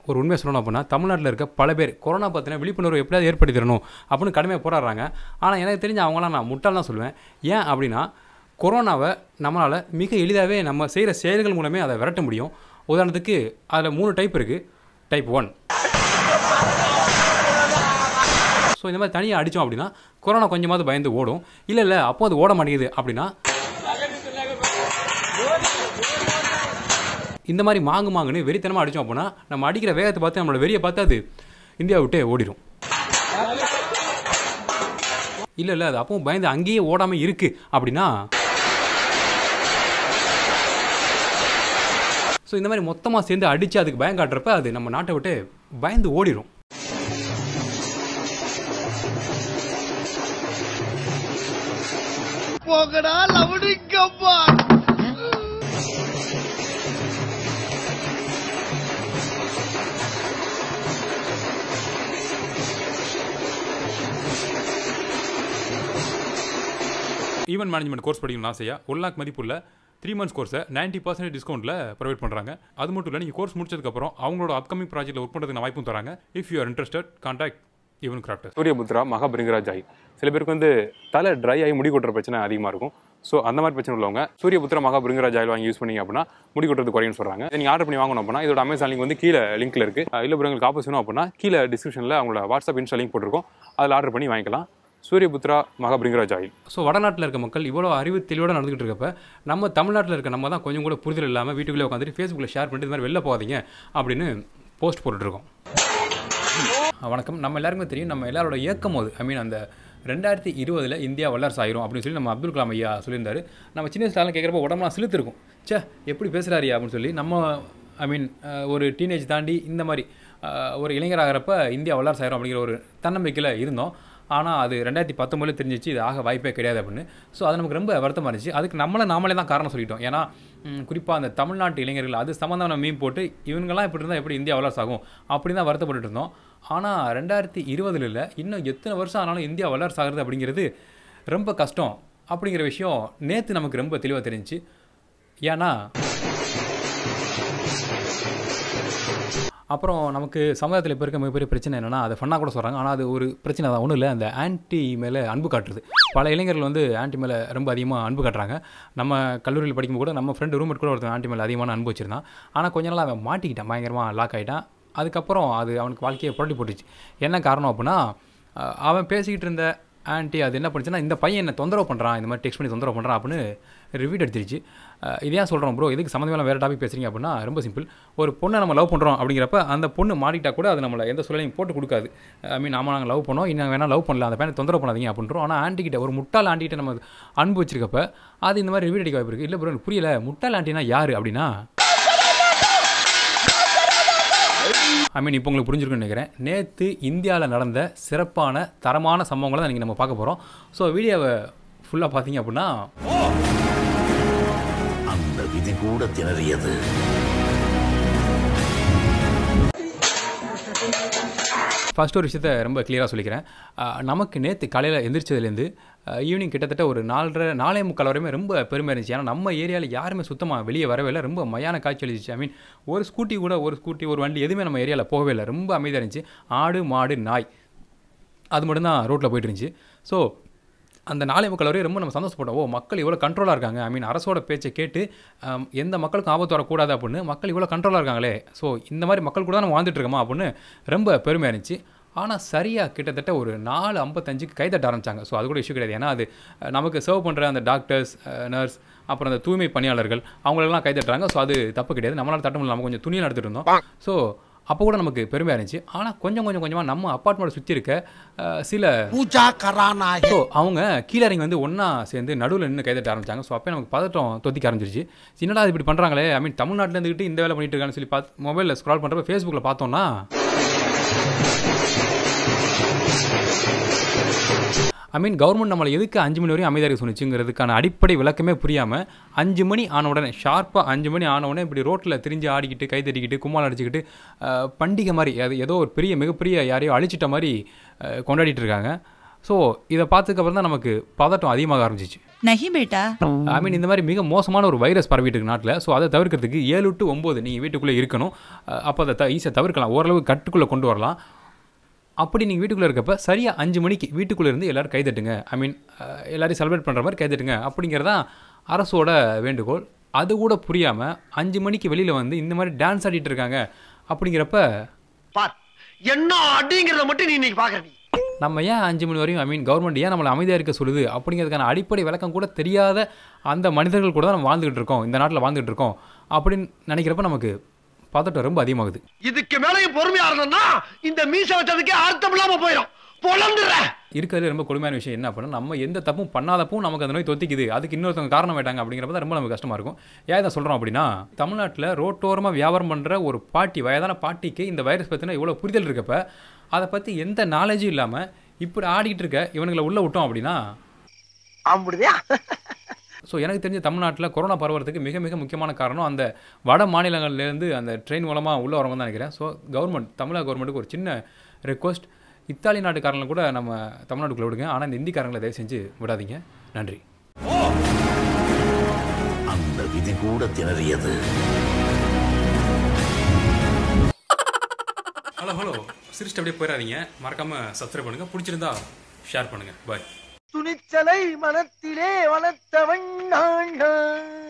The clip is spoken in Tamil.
ஒரு உண்மையை சொல்லணும் அப்படின்னா தமிழ்நாட்டில் இருக்க பல பேர் கொரோனா பார்த்தீங்கன்னா விழிப்புணர்வு எப்படியாவது ஏற்படுத்திடணும் அப்படின்னு கடுமையாக போராடுறாங்க ஆனால் எனக்கு தெரிஞ்ச அவங்களாம் நான் முட்டாள் தான் சொல்லுவேன் ஏன் அப்படின்னா கொரோனாவை நம்மளால் மிக எளிதாகவே நம்ம செய்கிற செயல்கள் மூலமே அதை விரட்ட முடியும் உதாரணத்துக்கு அதில் மூணு டைப் இருக்குது டைப் ஒன் ஸோ இந்த மாதிரி தனியாக அடித்தோம் அப்படின்னா கொரோனா கொஞ்சமாவது பயந்து ஓடும் இல்லை இல்லை அப்போ அது ஓட மாட்டேங்குது அப்படின்னா இந்த மாதிரி மாங்கு மாங்குன்னு வெறித்தனமாக அடித்தோம் அப்படின்னா நம்ம அடிக்கிற வேகத்தை பார்த்து நம்மளோட வெறியை பார்த்து அது இந்தியாவை விட்டு ஓடிடும் இல்லை இல்லை அது அப்பவும் பயந்து அங்கேயே ஓடாமல் இருக்கு அப்படின்னா ஸோ இந்த மாதிரி மொத்தமாக சேர்ந்து அடித்து அதுக்கு பயம் காட்டுறப்ப அது நம்ம நாட்டை விட்டு பயந்து ஓடிடும் போகடா லவுடிங்கப்பா ஈவென்ட் மேனேஜ்மெண்ட் கோர்ஸ் படிக்கணும்னு ஆசையா ஒன் லாக் மதிப்புள்ள த்ரீ மந்த்ஸ் கோர்ஸை நைன்ட்டி பர்சன்டேஜ் டிஸ்கவுண்ட்டில் ப்ரொவைட் பண்ணுறாங்க அது மட்டும் இல்லை நீங்கள் கோர்ஸ் முடிச்சதுக்கப்புறம் அவங்களோட அப்கமிங் ப்ராஜெக்ட்டில் ஒர்க் பண்ணுறதுக்கு வாய்ப்பும் தராங்க if you are interested contact Even Craft Suryaputra Mahabhringraj oil சில பேருக்கு வந்து தலை ட்ரை ஆகி முடி கொட்டுற பிரச்சனை அதிகமாக இருக்கும் ஸோ அந்த மாதிரி பிரச்சனை உள்ளவங்க சூரியபுத்ரா மகாபிரிங்கராஜ் ஆயில் வாங்கி யூஸ் பண்ணீங்க அப்படின்னா முடி கொட்டுறது குறையும்னு சொல்கிறாங்க நீங்கள் ஆர்டர் பண்ணி வாங்கணும் அப்படின்னா இதோட அமேசான் லிங்க் வந்து கீழே லிங்க்ல இருக்குது இல்லை bro, உங்களுக்கு ஆப்போஸ் வேணும் அப்படின்னா கீழே டிஸ்கிரிப்ஷனில் அவங்களோட வாட்ஸ்அப் இன்ஸ்டா லிங்க் போட்டிருக்கோம் அதில் ஆர்டர் பண்ணி வாங்கிக்கலாம் சூரியபுத்ரா மகாபிரிங்கராஜ் ஆயில் ஸோ வடநாட்டில் இருக்க மக்கள் இவ்வளோ அறிவு தெளிவோட நடந்துகிட்டு இருக்கப்ப நம்ம தமிழ்நாட்டில் இருக்க நம்ம தான் கொஞ்சம் கூட புரிதல் இல்லாமல் வீட்டுக்குள்ளே உட்காந்துட்டு ஃபேஸ்புக்கில் ஷேர் பண்ணிட்டு இது மாதிரி வெளில போகாதீங்க அப்படின்னு போஸ்ட் போட்டுட்ருக்கோம் வணக்கம் நம்ம எல்லாருக்குமே தெரியும் நம்ம எல்லாரோட இயக்கம் போது ஐ மீன் அந்த ரெண்டாயிரத்தி இருபதில் இந்தியா வல்லரசு ஆயிரும் அப்படின்னு சொல்லி நம்ம அப்துல் கலாம் ஐயா சொல்லியிருந்தாரு நம்ம சின்ன வயசுல கேட்குறப்ப உடம்புலாம் சிலுத்திருக்கும் ச்சே எப்படி பேசுகிறாரியா அப்படின்னு சொல்லி நம்ம ஐ மீன் ஒரு டீனேஜ் தாண்டி இந்த மாதிரி அஹ், ஒரு இளைஞராகிறப்ப இந்தியா வல்லரசு ஆயிரும் அப்படிங்கிற ஒரு தன்னம்பிக்கையில் இருந்தோம் ஆனால் அது ரெண்டாயிரத்தி பத்தொம்பதுல தெரிஞ்சிச்சு இது ஆக வாய்ப்பே கிடையாது அப்படின்னு ஸோ அது நமக்கு ரொம்ப வருத்தமாக இருந்துச்சு அதுக்கு நம்மளை நாமளே தான் காரணம் சொல்லிட்டோம் ஏன்னா குறிப்பாக அந்த தமிழ்நாட்டு இளைஞர்கள் அது சம்மந்தமான மீன் போட்டு இவங்கெல்லாம் இப்படி இருந்தால் எப்படி இந்தியா வல்லரசு ஆகும் அப்படி தான் வருத்தப்பட்டுட்டு இருந்தோம் ஆனால் ரெண்டாயிரத்தி இருபதுல இல்லை இன்னும் எத்தனை வருஷம் ஆனாலும் இந்தியா வல்லரசு ஆகிறது அப்படிங்கிறது ரொம்ப கஷ்டம் அப்படிங்கிற விஷயம் நேற்று நமக்கு ரொம்ப தெளிவாக தெரிஞ்சுச்சு ஏன்னா அப்புறம் நமக்கு சமுதாயத்தில் இப்போ இருக்க மிகப்பெரிய பிரச்சனை என்னன்னா அதை ஃபன்னாக கூட சொல்கிறாங்க ஆனால் அது ஒரு பிரச்சனை தான் ஒன்றும் இல்லை அந்த ஆன்டி மேலே அன்பு காட்டுறது பல இளைஞர்கள் வந்து ஆன்டி மேலே ரொம்ப அதிகமாக அன்பு காட்டுறாங்க நம்ம கல்லூரியில் படிக்கும்போது கூட நம்ம ஃப்ரெண்டு ரூம்மேட் கூட ஒருத்தன் ஆன்டி மேலே அதிகமான அன்பு வச்சிருந்தான் ஆனால் கொஞ்ச நாள் அவன் மாட்டிக்கிட்டான் பயங்கரமாக லாக் ஆகிட்டான் அதுக்கப்புறம் அது அவனுக்கு வாழ்க்கையை புரட்டி போட்டுச்சு என்ன காரணம் அப்படின்னா அஹ், அவன் பேசிக்கிட்டு இருந்த ஆன்ட்டி அது என்ன பண்ணுச்சுன்னா இந்த பையன் என்ன தொந்தரவு பண்ணுறான் இந்த மாதிரி டெக்ஸ்ட் பண்ணி தொந்தரவு பண்ணுறான் அப்படின்னு ரிவீட் எடுத்துருச்சு அஹ் இது ஏன் சொல்கிறோம் ப்ரோ இதுக்கு சம்மந்தமெல்லாம் வேறு டாபிக் பேசுறீங்க அப்படின்னா ரொம்ப சிம்பிள் ஒரு பொண்ணை நம்ம லவ் பண்ணுறோம் அப்படிங்கிறப்ப அந்த பொண்ணு மாட்டிட்டா கூட அது நம்மளை எந்த சூழலையும் போட்டு கொடுக்காது ஐ மீன் நாம நாங்கள் லவ் பண்ணோம் இன்னும் வேணால் லவ் பண்ணல அந்த பையனை தொந்தரவு பண்ணாதீங்க அப்படின்றோம் ஆனால் ஆன்ட்டி கிட்ட ஒரு முட்டாள் ஆண்டிகிட்ட நம்ம அன்பு வச்சிருக்கப்ப அது இந்த மாதிரி ரிவீட் அடிக்க வாய்ப்பு இருக்குது இல்லை ப்ரோ எனக்கு புரியல முட்டாள் ஆண்டினா யார் அப்படின்னா ஐ மீன் இப்போ உங்களுக்கு புரிஞ்சிருக்குன்னு நினைக்கிறேன் நேற்று இந்தியாவில் நடந்த சிறப்பான தரமான சம்பவங்களை தான் இன்றைக்கி நம்ம பார்க்க போகிறோம் ஸோ வீடியோவை ஃபுல்லாக பார்த்தீங்க அப்படின்னா அந்த விதி கூட திணறியது ஃபர்ஸ்ட் ஒரு விஷயத்த ரொம்ப கிளியராக சொல்லிக்கிறேன் அஹ், நமக்கு நேற்று காலையில் எந்திரிச்சதுலேருந்து ஈவினிங் கிட்டத்தட்ட ஒரு நாலரை நாலே முக்கால் வரையுமே ரொம்ப பெருமை இருந்துச்சு ஏன்னா நம்ம ஏரியாவில் யாருமே சுத்தமாக வெளியே வரவே இல்லை ரொம்ப மயான காய்ச்சல் இருந்துச்சு ஐ மீன் ஒரு ஸ்கூட்டி கூட ஒரு ஸ்கூட்டி ஒரு வண்டி எதுவுமே நம்ம ஏரியாவில் போகவே இல்லை ரொம்ப அமைதியாக இருந்துச்சு ஆடு மாடு நாய் அது மட்டும்தான் ரோட்டில் போயிட்டு இருந்துச்சு ஸோ அந்த நாளை மக்கள் வரையும் ரொம்ப நம்ம சந்தோஷப்பட்டோம் ஓ மக்கள் இவ்வளோ கண்ட்ரோலாக இருக்காங்க ஐ மீன் அரசோட பேச்சை கேட்டு ஆம், எந்த மக்களுக்கும் ஆபத்து வரக்கூடாது அப்படின்னு மக்கள் இவ்வளோ கண்ட்ரோலாக இருக்காங்களே ஸோ இந்த மாதிரி மக்கள் கூட தான் நம்ம வாழ்ந்துட்டு இருக்கோமா அப்படின்னு ரொம்ப பெருமையாக இருந்துச்சு ஆனால் சரியாக கிட்டத்தட்ட ஒரு நாலு ஐம்பத்தஞ்சுக்கு கைதட்ட ஆரம்பிச்சாங்க ஸோ அது கூட இஷ்யூ கிடையாது ஏன்னா அது அஹ், நமக்கு சர்வ் பண்ணுற அந்த டாக்டர்ஸ் நர்ஸ் அப்புறம் அந்த தூய்மை பணியாளர்கள் அவங்களெல்லாம் கைதட்டுறாங்க ஸோ அது தப்பு கிடையாது நம்மளால தட்ட முடியல நம்ம கொஞ்சம் துணியை நடத்திட்டு இருந்தோம் ஸோ அப்போ கூட நமக்கு பெருமையாக இருந்துச்சு ஆனால் கொஞ்சம் கொஞ்சம் கொஞ்சமாக நம்ம அப்பார்ட்மெண்ட் சுற்றி இருக்க அஹ், சில பூஜா கரானா ஸோ அவங்க கீழே இறங்கி வந்து ஒன்றா சேர்ந்து நடுவில் நின்று கைதட்ட ஆரம்பிச்சாங்க ஸோ அப்போ நமக்கு பதட்டம் தொத்திக்க ஆரம்பிச்சிருச்சு என்னடா இது இப்படி பண்ணுறாங்களே ஐ மீன் தமிழ்நாட்டில் இருந்துக்கிட்டு இந்த வேலை பண்ணிட்டு இருக்கான்னு சொல்லி பார்த்து மொபைலில் ஸ்க்ரால் பண்ணுறப்ப ஃபேஸ்புக்கில் பார்த்தோம்னா ஐ மீன் கவர்மெண்ட் நம்மளை எதுக்கு அஞ்சு மணி வரையும் அமைதியாக இருக்க சொன்னிச்சுங்கிறதுக்கான அடிப்படை விளக்கமே புரியாமல் அஞ்சு மணி ஆன உடனே ஷார்ப்பாக அஞ்சு மணி ஆன உடனே இப்படி ரோட்டில் திரிஞ்சு ஆடிக்கிட்டு கை தட்டிக்கிட்டு கும்மால் அடிச்சுக்கிட்டு அஹ், பண்டிகை மாதிரி அது ஏதோ ஒரு பெரிய மிகப்பெரிய யாரையோ அழிச்சிட்ட மாதிரி அஹ், கொண்டாடிட்டு இருக்காங்க ஸோ இதை பார்த்ததுக்கப்புறம் தான் நமக்கு பதட்டம் அதிகமாக ஆரம்பிச்சிச்சு नहीं बेटा ஐ மீன் இந்த மாதிரி மிக மோசமான ஒரு வைரஸ் பரவிட்டு இருக்கு நாட்டில் ஸோ அதை தவிர்க்கிறதுக்கு ஏழு டு ஒம்பது நீங்கள் வீட்டுக்குள்ளே இருக்கணும் அஹ் அப்போ அதை த ஈஸியாக தவிர்க்கலாம் ஓரளவு கட்டுக்குள்ளே கொண்டு வரலாம் அப்படி நீங்கள் வீட்டுக்குள்ளே இருக்கப்ப சரியாக அஞ்சு மணிக்கு வீட்டுக்குள்ளே இருந்து எல்லோரும் கைதட்டுங்க ஐ மீன் எல்லாரையும் செலிப்ரேட் பண்ணுற மாதிரி கைதட்டுங்க அப்படிங்கிறதான் அரசோட வேண்டுகோள் அது கூட புரியாமல் அஞ்சு மணிக்கு வெளியில் வந்து இந்த மாதிரி டான்ஸ் ஆடிட்டு இருக்காங்க அப்படிங்கிறப்ப பார் என்ன அடிங்கிறத மட்டும் நீ இன்னைக்கு பாக்குற நீ நம்ம ஏன் அஞ்சு மணி வரையும் ஐ மீன் கவர்மெண்ட் ஏன் நம்மளை அமைதியாக இருக்க சொல்லுது அப்படிங்கிறதுக்கான அடிப்படை விளக்கம் கூட தெரியாத அந்த மனிதர்கள் கூட தான் நம்ம வாழ்ந்துகிட்டு இருக்கோம் இந்த நாட்டில் வாழ்ந்துகிட்டு இருக்கோம் அப்படின்னு நினைக்கிறப்ப நமக்கு பதட்டம் ரொம்ப அதிகமாகுது இதுக்கு மேலயும் பொறுமையா இருந்தோம்னா இந்த மீச வச்சதுக்கே அர்த்தம் இல்லாம போயிடும் பொழந்துடுற இருக்கிறதுல ரொம்ப கொடுமையான விஷயம் என்ன அப்படின்னா நம்ம எந்த தப்பும் பண்ணாதப்பவும் நமக்கு அந்த நோய் தொத்திக்குது அதுக்கு இன்னொருத்தவங்க காரணம் ஆயிட்டாங்க அப்படிங்கிறப்ப தான் ரொம்ப நமக்கு கஷ்டமாக இருக்கும் ஏன் இதை சொல்கிறோம் அப்படின்னா தமிழ்நாட்டில் ரோட்டோரமாக வியாபாரம் பண்ணுற ஒரு பாட்டி வயதான பாட்டிக்கு இந்த வைரஸ் பற்றின இவ்வளோ புரிதல் இருக்கப்ப அதை பற்றி எந்த நாலேஜும் இல்லாமல் இப்படி ஆடிக்கிட்டு இருக்க இவனுங்களை உள்ளே விட்டோம் அப்படின்னா அப்படியா ஸோ எனக்கு தெரிஞ்ச தமிழ்நாட்டில் கொரோனா பரவுறதுக்கு மிக மிக முக்கியமான காரணம் அந்த வட மாநிலங்கள்லேருந்து அந்த ட்ரெயின் மூலமாக உள்ளே வரவங்க தான் நினைக்கிறேன் ஸோ கவர்மெண்ட் தமிழக கவர்மெண்ட்டுக்கு ஒரு சின்ன ரெக்வஸ்ட் இத்தாலி நாட்டுக்காரங்களை கூட நம்ம தமிழ்நாட்டுக்குள்ள விடுங்க ஆனால் இந்த இந்திக்காரங்களை தயவு செஞ்சு விடாதீங்க நன்றி அந்த விதி கூட திணறியது ஹலோ ஹலோ சிரிச்சிட்டு அப்படியே போயிடாதீங்க மறக்காமல் சப்ஸ்கிரைப் பண்ணுங்கள் பிடிச்சிருந்தா ஷேர் பண்ணுங்கள் பாய் துணிச்சலை மனத்திலே வளர்த்தவன் நான்